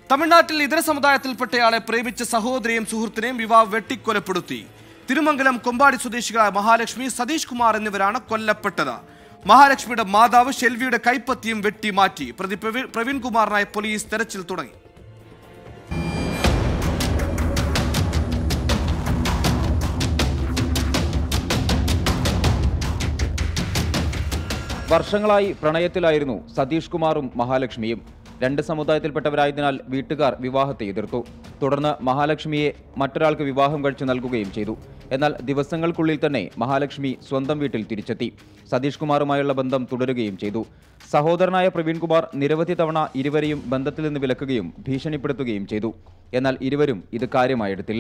തമിഴ്നാട്ടിൽ ഇതര സമുദായത്തിൽപ്പെട്ടയാളെ പ്രേമിച്ച സഹോദരിയും സുഹൃത്തിനെയും യുവാവ് വെട്ടിക്കൊലപ്പെടുത്തി തിരുമംഗലം കൊമ്പാടി സ്വദേശികളായ മഹാലക്ഷ്മി സതീഷ് കുമാർ എന്നിവരാണ് കൊല്ലപ്പെട്ടത് മഹാലക്ഷ്മിയുടെ മാതാവ് ഷെൽവിയുടെ കൈപ്പത്തിയും വെട്ടി മാറ്റി പ്രതി പ്രവീൺ- പ്രവീൺ കുമാറിനായി പോലീസ് തെരച്ചിൽ തുടങ്ങി വർഷങ്ങളായി പ്രണയത്തിലായിരുന്നു സതീഷ് കുമാറും മഹാലക്ഷ്മിയും രണ്ട് സമുദായത്തിൽപ്പെട്ടവരായതിനാൽ വീട്ടുകാർ വിവാഹത്തെ എതിർത്തു തുടർന്ന് മഹാലക്ഷ്മിയെ മറ്റൊരാൾക്ക് വിവാഹം കഴിച്ചു നൽകുകയും ചെയ്തു എന്നാൽ ദിവസങ്ങൾക്കുള്ളിൽ തന്നെ മഹാലക്ഷ്മി സ്വന്തം വീട്ടിൽ തിരിച്ചെത്തി സതീഷ് കുമാറുമായുള്ള ബന്ധം തുടരുകയും ചെയ്തു സഹോദരനായ പ്രവീൺ കുമാർ നിരവധി തവണ ഇരുവരെയും ബന്ധത്തിൽ നിന്ന് വിലക്കുകയും ഭീഷണിപ്പെടുത്തുകയും ചെയ്തു എന്നാൽ ഇരുവരും ഇത് കാര്യമായെടുത്തില്ല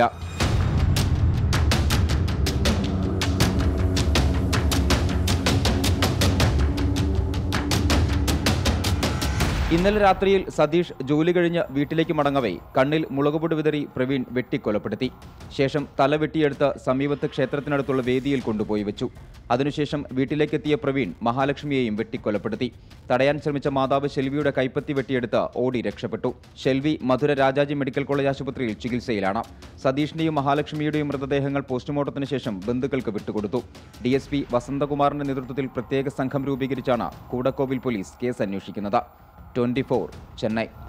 ഇന്നലെ രാത്രിയിൽ സതീഷ് ജോലി കഴിഞ്ഞ് വീട്ടിലേക്ക് മടങ്ങവേ കണ്ണിൽ മുളകുപൊടി വിതറി പ്രവീൺ വെട്ടിക്കൊലപ്പെടുത്തി ശേഷം തല വെട്ടിയെടുത്ത് സമീപത്ത് ക്ഷേത്രത്തിനടുത്തുള്ള വേദിയിൽ കൊണ്ടുപോയി വെച്ചു അതിനുശേഷം വീട്ടിലേക്കെത്തിയ പ്രവീൺ മഹാലക്ഷ്മിയെയും വെട്ടിക്കൊലപ്പെടുത്തി തടയാൻ ശ്രമിച്ച മാതാവ് ഷെൽവിയുടെ കൈപ്പത്തി വെട്ടിയെടുത്ത് ഓടി രക്ഷപ്പെട്ടു ഷെൽവി മധുര രാജാജി മെഡിക്കൽ കോളേജ് ആശുപത്രിയിൽ ചികിത്സയിലാണ് സതീഷിന്റെയും മഹാലക്ഷ്മിയുടെയും മൃതദേഹങ്ങൾ പോസ്റ്റ്മോർട്ടത്തിന് ശേഷം ബന്ധുക്കൾക്ക് വിട്ടുകൊടുത്തു ഡി എസ് പി വസന്തകുമാറിന്റെ നേതൃത്വത്തിൽ പ്രത്യേക സംഘം രൂപീകരിച്ചാണ് കൂടക്കോവിൽ പോലീസ് കേസ് അന്വേഷിക്കുന്നത് ട്വന്റി ചെന്നൈ